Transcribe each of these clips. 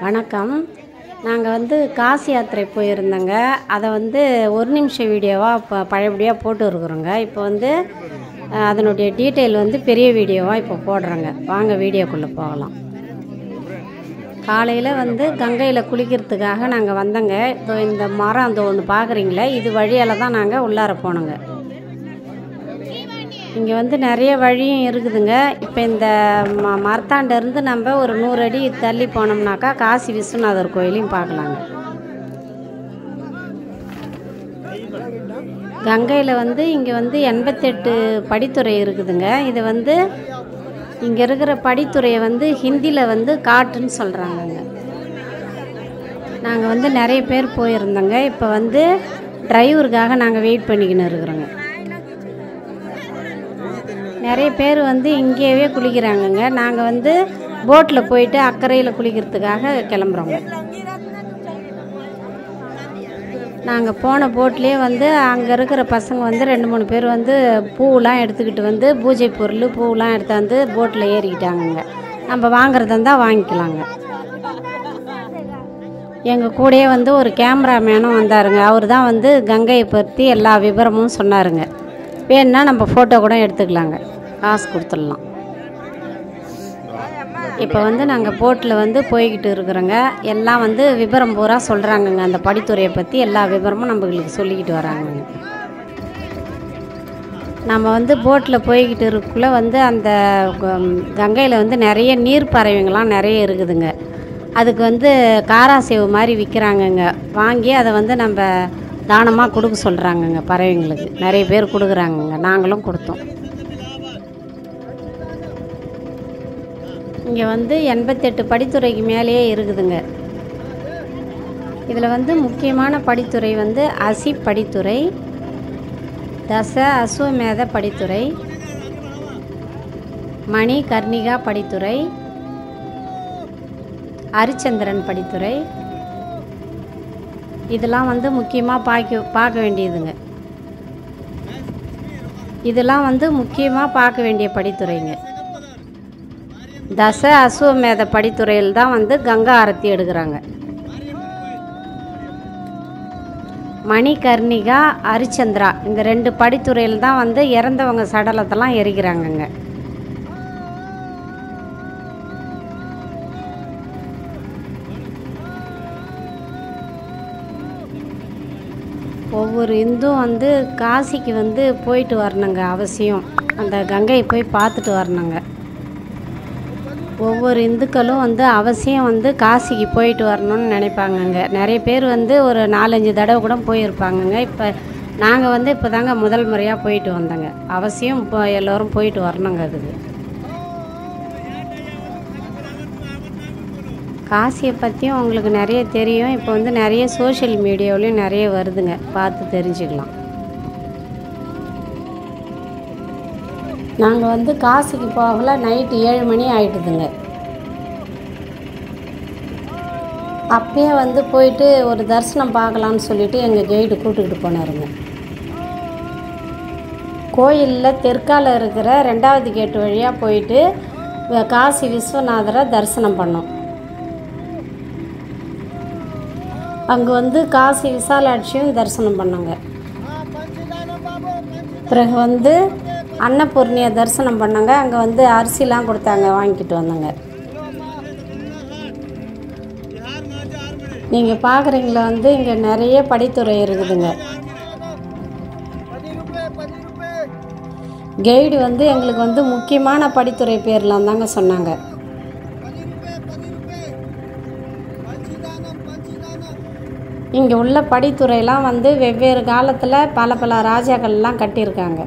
வணக்கம் நாங்கள் வந்து காசி யாத்திரை போயிருந்தோங்க அதை வந்து ஒரு நிமிஷம் வீடியோவாக இப்போ பழையபடியாக போட்டு இருக்கிறோங்க இப்போ வந்து அஹ், அதனுடைய டீட்டெயில் வந்து பெரிய வீடியோவாக இப்போ போடுறோங்க வாங்க வீடியோக்குள்ளே போகலாம் காலையில் வந்து கங்கையில் குளிக்கிறதுக்காக நாங்கள் வந்தோங்க இதோ இந்த மரம் அந்த ஒன்று பார்க்குறீங்களே இது வழியால் தான் நாங்கள் உள்ளார போனோங்க இங்கே வந்து நிறைய வழியும் இருக்குதுங்க இப்போ இந்த ம மரத்தாண்டேருந்து நம்ம ஒரு நூறு அடி தள்ளி போனோம்னாக்கா காசி விஸ்வநாதர் கோயிலையும் பார்க்கலாங்க கங்கையில் வந்து இங்கே வந்து எண்பத்தெட்டு படித்துறை இருக்குதுங்க இது வந்து இங்கே இருக்கிற படித்துறையை வந்து ஹிந்தியில் வந்து காட்டுன்னு சொல்கிறாங்கங்க நாங்கள் வந்து நிறைய பேர் போயிருந்தோங்க இப்போ வந்து டிரைவருக்காக நாங்கள் வெயிட் பண்ணிக்கின்னு இருக்கிறோங்க நிறைய பேர் வந்து இங்கேயே குளிக்கிறாங்கங்க நாங்கள் வந்து போட்டில் போயிட்டு அக்கறையில் குளிக்கிறதுக்காக கிளம்புறோங்க நாங்கள் போன போட்லேயே வந்து அங்கே இருக்கிற பசங்க வந்து ரெண்டு மூணு பேர் வந்து பூவெலாம் எடுத்துக்கிட்டு வந்து பூஜை பொருள் பூவெலாம் எடுத்தாந்து போட்டில் ஏறிக்கிட்டாங்கங்க நம்ம வாங்குறதா இருந்தால் வாங்கிக்கலாங்க எங்கள் கூடயே வந்து ஒரு கேமராமேனும் வந்தாருங்க அவர் தான் வந்து கங்கையை பற்றி எல்லா விவரமும் சொன்னாருங்க வேணுன்னா நம்ம ஃபோட்டோ கூட எடுத்துக்கலாங்க காசு கொடுத்துடலாம் இப்போ வந்து நாங்கள் போட்டில் வந்து போய்கிட்டு இருக்கிறோங்க எல்லாம் வந்து விவரம் பூரா சொல்கிறாங்கங்க அந்த படித்துறையை பற்றி எல்லா விவரமும் நம்மளுக்கு சொல்லிக்கிட்டு வராங்கங்க நம்ம வந்து போட்டில் போய்கிட்டு இருக்கக்குள்ள வந்து அந்த கங்கையில் வந்து நிறைய நீர் பறவைங்கள்லாம் நிறைய இருக்குதுங்க அதுக்கு வந்து காராசேவு மாதிரி விற்கிறாங்கங்க வாங்கி அதை வந்து நம்ம தானமாக கொடுக்க சொல்கிறாங்கங்க பறவைங்களுக்கு நிறைய பேர் கொடுக்குறாங்கங்க நாங்களும் கொடுத்தோம் இங்கே வந்து எண்பத்தெட்டு படித்துறைக்கு மேலேயே இருக்குதுங்க இதில் வந்து முக்கியமான படித்துறை வந்து அசி படித்துறை தச அசுவமேத படித்துறை மணி கர்ணிகா படித்துறை ஹரிச்சந்திரன் படித்துறை இதெல்லாம் வந்து முக்கியமாக பார்க்க பார்க்க வேண்டியதுங்க இதெல்லாம் வந்து முக்கியமாக பார்க்க வேண்டிய படித்துறைங்க தச அசுவமேத படித்துறையில் தான் வந்து கங்கா ஆரத்தி எடுக்கிறாங்க மணிகர்ணிகா ஹரிச்சந்திரா இந்த ரெண்டு படித்துறையில் தான் வந்து இறந்தவங்க சடலத்தெல்லாம் எரிக்கிறாங்கங்க ஒவ்வொரு இந்தும் வந்து காசிக்கு வந்து போயிட்டு வரணுங்க அவசியம் அந்த கங்கையை போய் பார்த்துட்டு வரணுங்க ஒவ்வொரு இந்துக்களும் வந்து அவசியம் வந்து காசிக்கு போயிட்டு வரணும்னு நினைப்பாங்கங்க நிறைய பேர் வந்து ஒரு நாலஞ்சு தடவை கூட போயிருப்பாங்கங்க இப்போ நாங்கள் வந்து இப்போ தாங்க முதல் முறையாக போயிட்டு வந்தோங்க அவசியம் இப்போ எல்லோரும் போயிட்டு வரணுங்க அதுக்கு காசியை பற்றியும் உங்களுக்கு நிறைய தெரியும் இப்போ வந்து நிறைய சோஷியல் மீடியாவிலையும் நிறைய வருதுங்க பார்த்து தெரிஞ்சுக்கலாம் நாங்கள் வந்து காசிக்கு போகல நைட்டு ஏழு மணி ஆயிட்டுதுங்க அப்பயே வந்து போயிட்டு ஒரு தரிசனம் பார்க்கலான்னு சொல்லிட்டு எங்கள் கைடு கூப்பிட்டுக்கிட்டு போனாருங்க கோயிலில் தெற்கால இருக்கிற ரெண்டாவது கேட்டு வழியாக போயிட்டு வ- காசி விஸ்வநாதரை தரிசனம் பண்ணோம் அங்கே வந்து காசி விசாலாட்சியும் தரிசனம் பண்ணோங்க பிறகு வந்து அன்னபூர்ணியை தரிசனம் பண்ணோங்க அங்கே வந்து அரிசிலாம் கொடுத்தாங்க வாங்கிட்டு வந்தோங்க நீங்கள் பார்க்குறீங்களா வந்து இங்கே நிறைய படித்துறை இருக்குதுங்க கைடு வந்து எங்களுக்கு வந்து முக்கியமான படித்துறை பேர்லாம் தாங்க சொன்னாங்க இங்கே உள்ள படித்துறையெல்லாம் வந்து வெவ்வேறு காலத்தில் பல பல ராஜாக்கள்லாம் கட்டியிருக்காங்க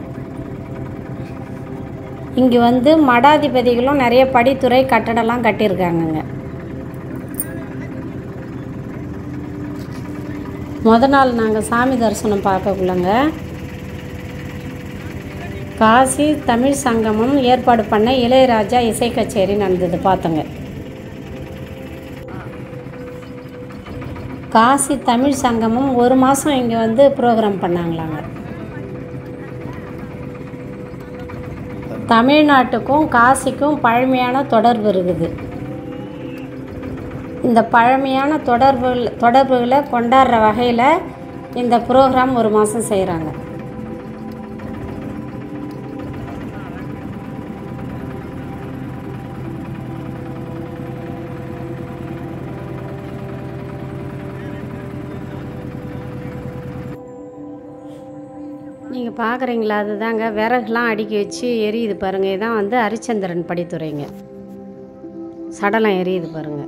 இங்கே வந்து மடாதிபதிகளும் நிறைய படித்துறை கட்டடம்லாம் கட்டியிருக்காங்கங்க முத நாள் நாங்கள் சாமி தரிசனம் பார்க்கக்குள்ளங்க காசி தமிழ் சங்கமம் ஏற்பாடு பண்ண இளையராஜா இசை கச்சேரி நடந்தது பார்த்தோங்க காசி தமிழ் சங்கமம் ஒரு மாதம் இங்கே வந்து ப்ரோக்ராம் பண்ணாங்களாங்க தமிழ்நாட்டுக்கும் காசிக்கும் பழமையான தொடர்பு இருக்குது இந்த பழமையான தொடர்புகள் தொடர்புகளை கொண்டாடுற வகையில் இந்த ப்ரோக்ராம் ஒரு மாதம் செய்கிறாங்க நீங்கள் பார்க்குறீங்களா அதுதாங்க விறகுலாம் அடுக்கி வச்சு எரியுது பாருங்கள் இதான் வந்து ஹரிச்சந்திரன் படித்துறைங்க சடலம் எரியுது பாருங்கள்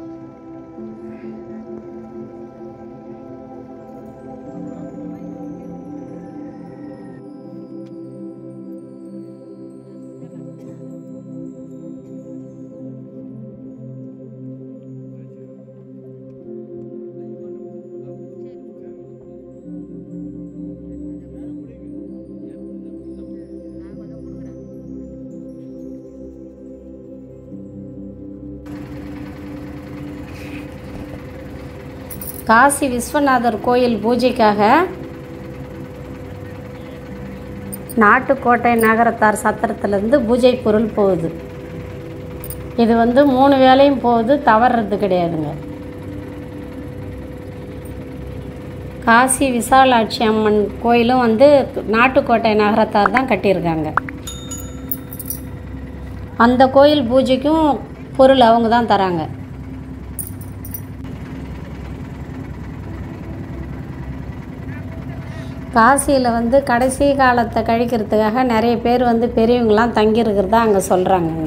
காசி விஸ்வநாதர் கோயில் பூஜைக்காக நாட்டுக்கோட்டை நகரத்தார் சத்திரத்துலேருந்து பூஜை பொருள் போகுது இது வந்து மூணு வேளையும் போகுது தவறுறது கிடையாதுங்க காசி விசாலாட்சி அம்மன் கோயிலும் வந்து நாட்டுக்கோட்டை நகரத்தார் தான் கட்டியிருக்காங்க அந்த கோயில் பூஜைக்கும் பொருள் அவங்க தான் தராங்க காசியில் வந்து கடைசி காலத்தை கழிக்கிறதுக்காக நிறைய பேர் வந்து பெரியவங்களாம் தங்கியிருக்கிறதா அங்கே சொல்கிறாங்கங்க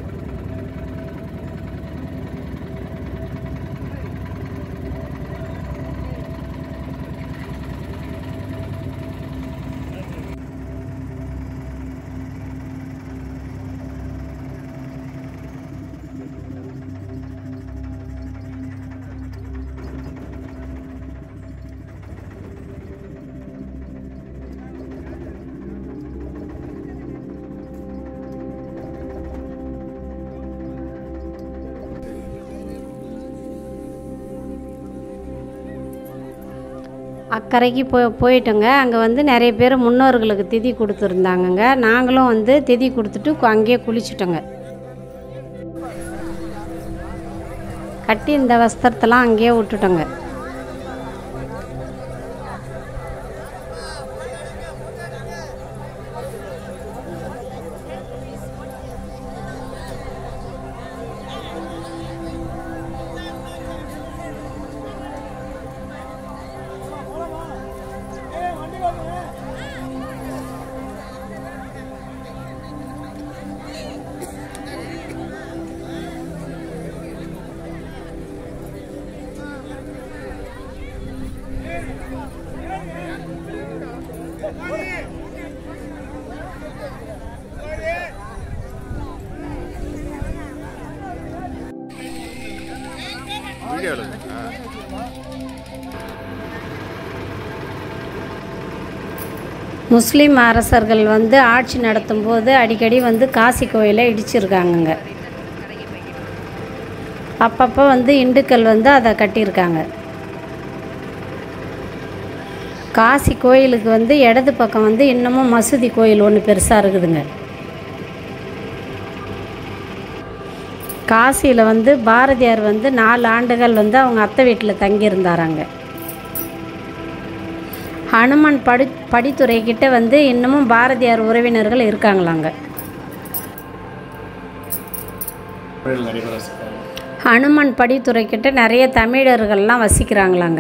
அக்கறைக்கு போய் போயிட்டோங்க அங்கே வந்து நிறைய பேர் முன்னோர்களுக்கு திதி கொடுத்துருந்தாங்கங்க நாங்களும் வந்து திதி கொடுத்துட்டு கு- அங்கேயே குளிச்சிட்டோங்க கட்டி இந்த வஸ்திரத்தெல்லாம் அங்கேயே விட்டுட்டோங்க வீடியோ எடுங்க ஆ. முஸ்லீம் அரசர்கள் வந்து ஆட்சி நடத்தும் போது அடிக்கடி வந்து காசி கோயிலை இடிச்சிருக்காங்கங்க அப்பப்போ வந்து இந்துக்கள் வந்து அதை கட்டியிருக்காங்க காசி கோயிலுக்கு வந்து இடது பக்கம் வந்து இன்னமும் மசூதி கோயில் ஒன்று பெருசாக இருக்குதுங்க காசியில் வந்து பாரதியார் வந்து நாலு ஆண்டுகள் வந்து அவங்க அத்தை வீட்டில் தங்கியிருந்தாராங்க ஹனுமன் படி படித்துறை கிட்ட வந்து இன்னமும் பாரதியார் உறவினர்கள் இருக்காங்களாங்க தமிழில் நிறைய பேர் வசிக்கிறாங்க ஹனுமன் படித்துறை கிட்ட நிறைய தமிழர்கள்லாம் வசிக்கிறாங்களாங்க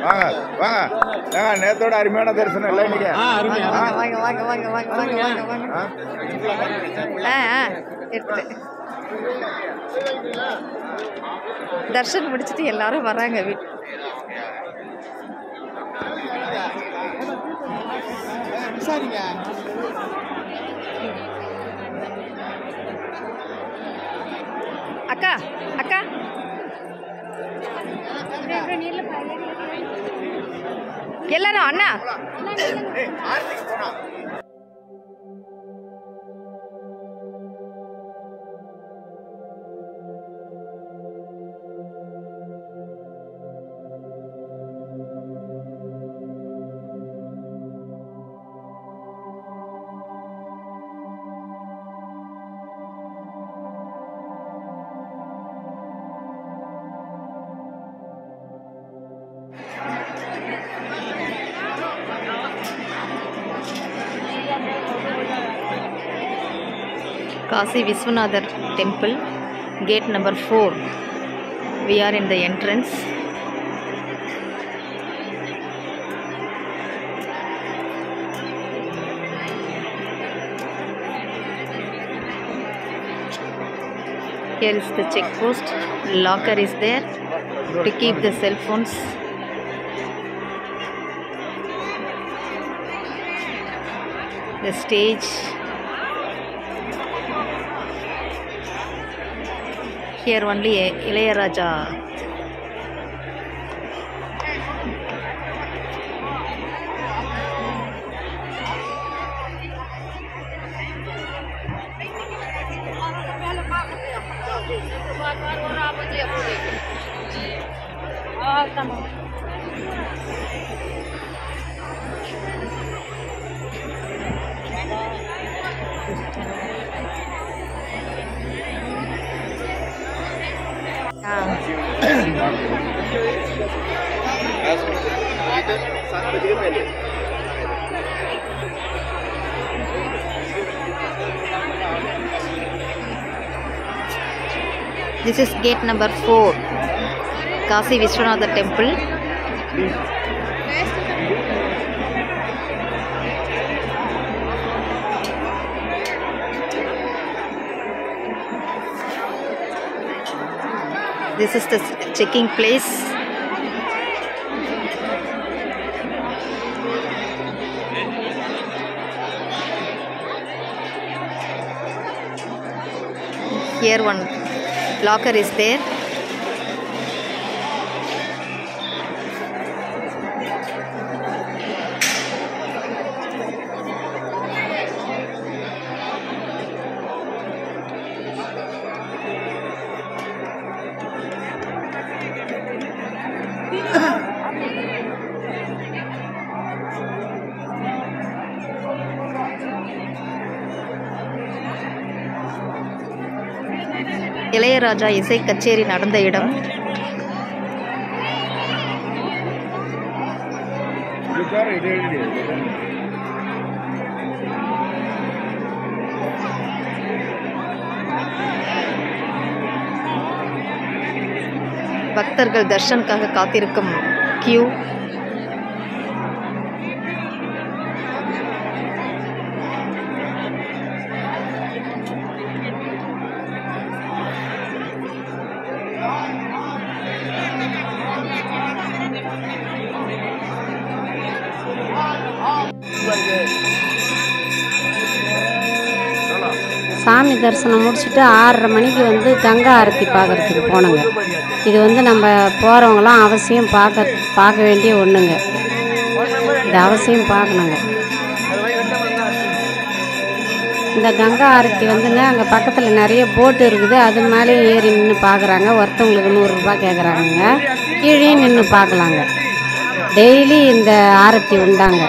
வாங்க வாங்க ஏங்க நேத்தோட அருமையான தரிசனம் இல்லை இன்னைக்கு வாங்க வாங்க வாங்க வாங்க வாங்க வாங்க வாங்க வாங்க ஆ? ஆ ஆ எடுத்துட்டேன் தர்ஷன் முடிச்சுட்டு எல்லாரும் வராங்க வீட் அக்கா அக்கா எல்லாரும் அண்ணா Kasi Viswanather temple, gate number 4. We are in the entrance. Here is the check post. Locker is there to keep the cell phones. The stage here only Ilayaraja. This is gate number 4, Kasi Vishwanatha temple. This is the checking place. Here one locker is there. Ilaiyaraaja இசை கச்சேரி நடந்த இடம் இது பாரு, இது எழுதி. பக்தர்கள் தர்ஷனுக்காக காத்திருக்கும் கியூ சாமி தரிசனம் முடிச்சுட்டு ஆறரை மணிக்கு வந்து கங்கா ஆரத்தி பார்க்கறதுக்கு போனோங்க இது வந்து நம்ம போகிறவங்களாம் அவசியம் பார்க்க பார்க்க வேண்டிய ஒன்றுங்க இது அவசியம் பார்க்கணுங்க இந்த கங்கா ஆரத்தி வந்துங்க அங்கே பக்கத்தில் நிறைய போட்டு இருக்குது அது மேலேயும் ஏறி நின்று பார்க்குறாங்க ஒருத்தவங்களுக்கு நூறுரூபா கேட்குறாங்கங்க கீழேயும் நின்று பார்க்கலாங்க டெய்லி இந்த ஆரத்தி உண்டாங்க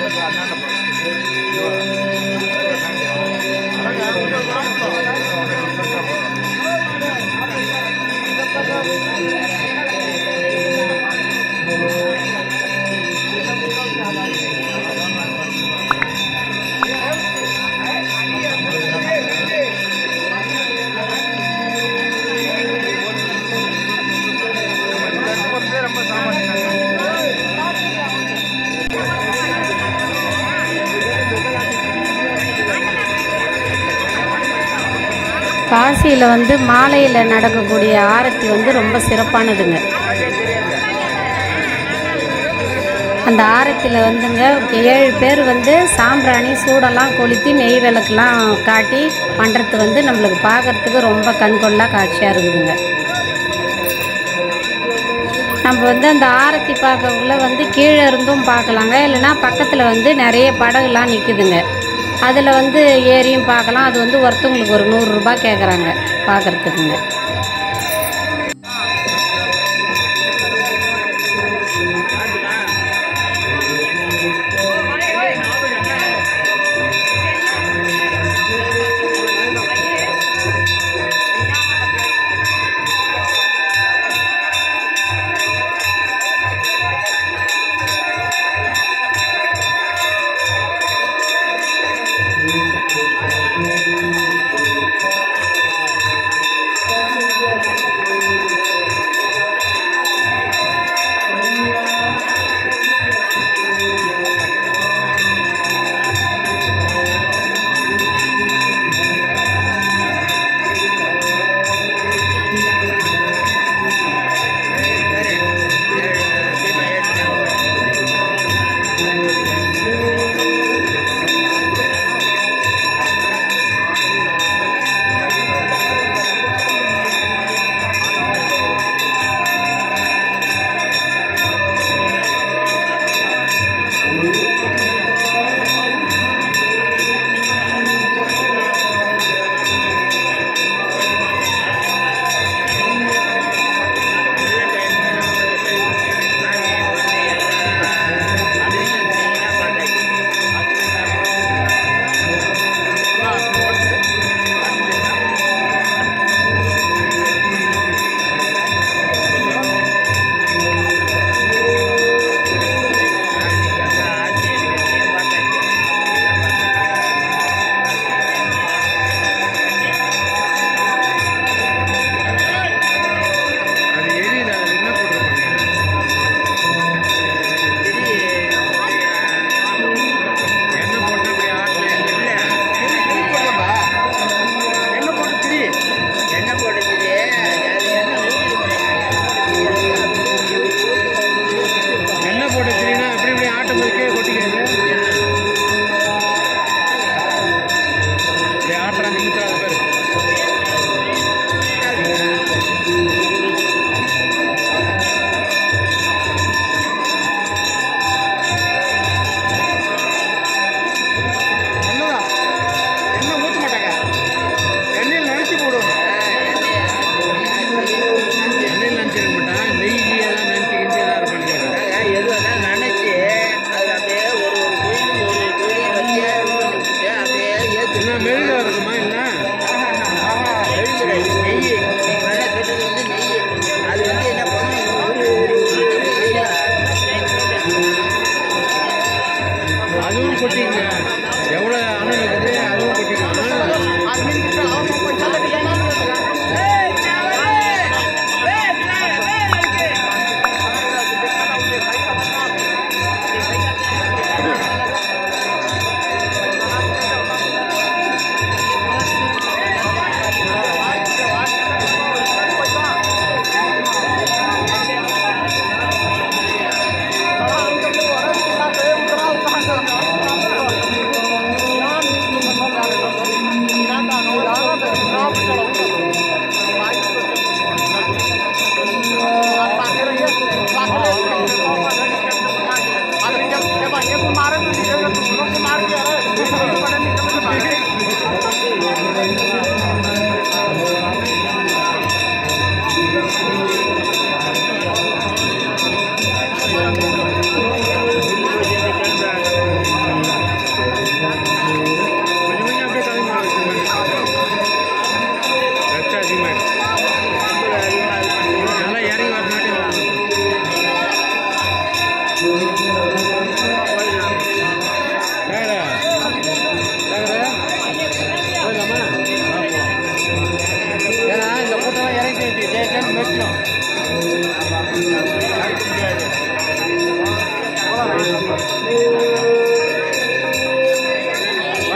ரொம்ப சாமானியம் காசியில் வந்து மாலையில் நடக்கக்கூடிய ஆரத்தி வந்து ரொம்ப சிறப்பானதுங்க அந்த ஆரத்தியில் வந்துங்க ஏழு பேர் வந்து சாம்பிராணி சூடெல்லாம் கொளுத்தி நெய் விளக்குலாம் காட்டி பண்ணுறது வந்து நம்மளுக்கு பார்க்கறதுக்கு ரொம்ப கண்கொள்ளா காட்சியாக இருக்குதுங்க நம்ம வந்து அந்த ஆரத்தி பார்க்கக்குள்ள வந்து கீழே இருந்தும் பார்க்கலாங்க இல்லைன்னா பக்கத்தில் வந்து நிறைய படகுலாம் நிற்குதுங்க அதில் வந்து ஏரியும் பார்க்கலாம் அது வந்து ஒருத்தவங்களுக்கு ஒரு நூறுரூபா கேட்குறாங்க பார்க்குறதுக்குங்க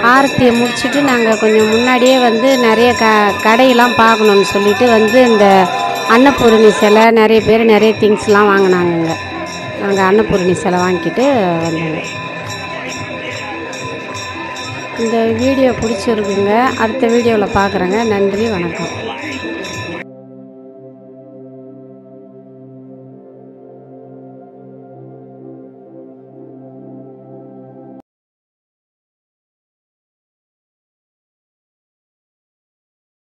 ஆரத்தியை முடிச்சுட்டு நாங்கள் கொஞ்சம் முன்னாடியே வந்து நிறைய க கடையெல்லாம் பார்க்கணுன்னு சொல்லிட்டு வந்து இந்த அன்னபூரணி சிலை நிறைய பேர் நிறைய திங்ஸ்லாம் வாங்கினாங்கங்க நாங்கள் அன்னபூரணி சிலை வாங்கிக்கிட்டு வந்தோங்க இந்த வீடியோ பிடிச்சிருக்குங்க அடுத்த வீடியோவில் பார்க்குறேங்க நன்றி வணக்கம்